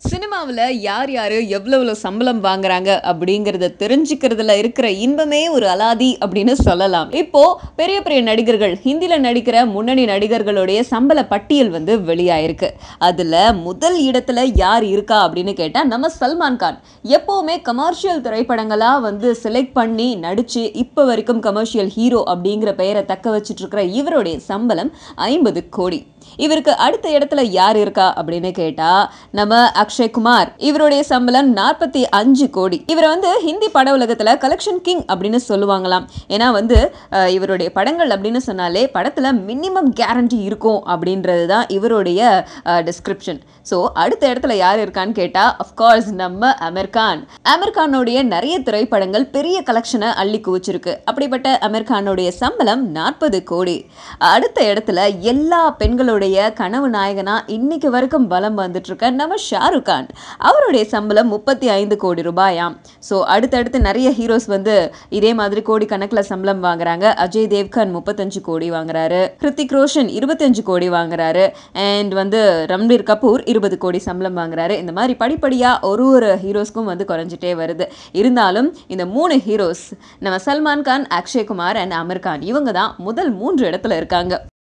சினிமாவில் யார் யார் எவ்வளோ எவ்வளோ சம்பளம் வாங்குறாங்க அப்படிங்கிறத தெரிஞ்சுக்கிறதுல இருக்கிற இன்பமே ஒரு அலாதி அப்படின்னு சொல்லலாம் இப்போ பெரிய பெரிய நடிகர்கள் ஹிந்தியில் நடிக்கிற முன்னணி நடிகர்களுடைய சம்பள பட்டியல் வந்து வெளியாயிருக்கு அதில் முதல் இடத்துல யார் இருக்கா அப்படின்னு கேட்டால் நம்ம சல்மான் கான் எப்போவுமே கமர்ஷியல் திரைப்படங்களாக வந்து செலக்ட் பண்ணி நடித்து இப்போ வரைக்கும் கமர்ஷியல் ஹீரோ அப்படிங்கிற பெயரை தக்க வச்சுட்டு இருக்கிற இவருடைய சம்பளம் ஐம்பது கோடி இவருக்கு அடுத்த இடத்துல யார் இருக்கா அப்படின்னு கேட்டா நம்ம அக்ஷய் குமார் இவருடைய சம்பளம் நாற்பத்தி அஞ்சு கோடி இவர் வந்து ஹிந்தி பட உலகத்துல கலெக்ஷன் கிங் அப்படின்னு சொல்லுவாங்களாம் ஏன்னா வந்து அஹ், இவருடைய படங்கள் அப்படின்னு சொன்னாலே படத்துல மினிமம் கேரண்டி இருக்கும் அப்படின்றது தான் இவருடைய டிஸ்கிரிப்ஷன் ஸோ அடுத்த இடத்துல யார் இருக்கான்னு கேட்டா அஃப்கோர்ஸ் நம்ம அமீர் கான் அமீர் கானுடைய நிறைய திரைப்படங்கள் பெரிய கலெக்ஷனை அள்ளி குவிச்சிருக்கு அப்படிப்பட்ட அமீர் கானுடைய சம்பளம் நாற்பது கோடி அடுத்த இடத்துல எல்லா பெண்களுடைய கனவு நாயகனா இன்னைக்கு வரைக்கும் பலம் வந்துட்டு இருக்க நம்ம ஷாருக் கான் அவருடைய சம்பளம் முப்பத்தி ஐந்து கோடி ரூபாயாம் ஸோ அடுத்தடுத்து நிறைய ஹீரோஸ் வந்து இதே மாதிரி கோடி கணக்கில் சம்பளம் வாங்குறாங்க அஜய் தேவ்கன் முப்பத்தஞ்சு கோடி வாங்குறாரு ஹிருத்திக் ரோஷன் இருபத்தஞ்சு கோடி வாங்குறாரு அண்ட் வந்து ரன்பீர் கபூர் இருபது கோடி சம்பளம் வாங்குறாரு இந்த மாதிரி படிப்படியாக ஒரு ஒரு ஹீரோஸ்க்கும் வந்து குறைஞ்சிட்டே வருது இருந்தாலும் இந்த மூணு ஹீரோஸ் நம்ம சல்மான் கான் அக்ஷய் குமார் அண்ட் அமீர் கான் இவங்க தான் முதல் மூன்று இடத்துல இருக்காங்க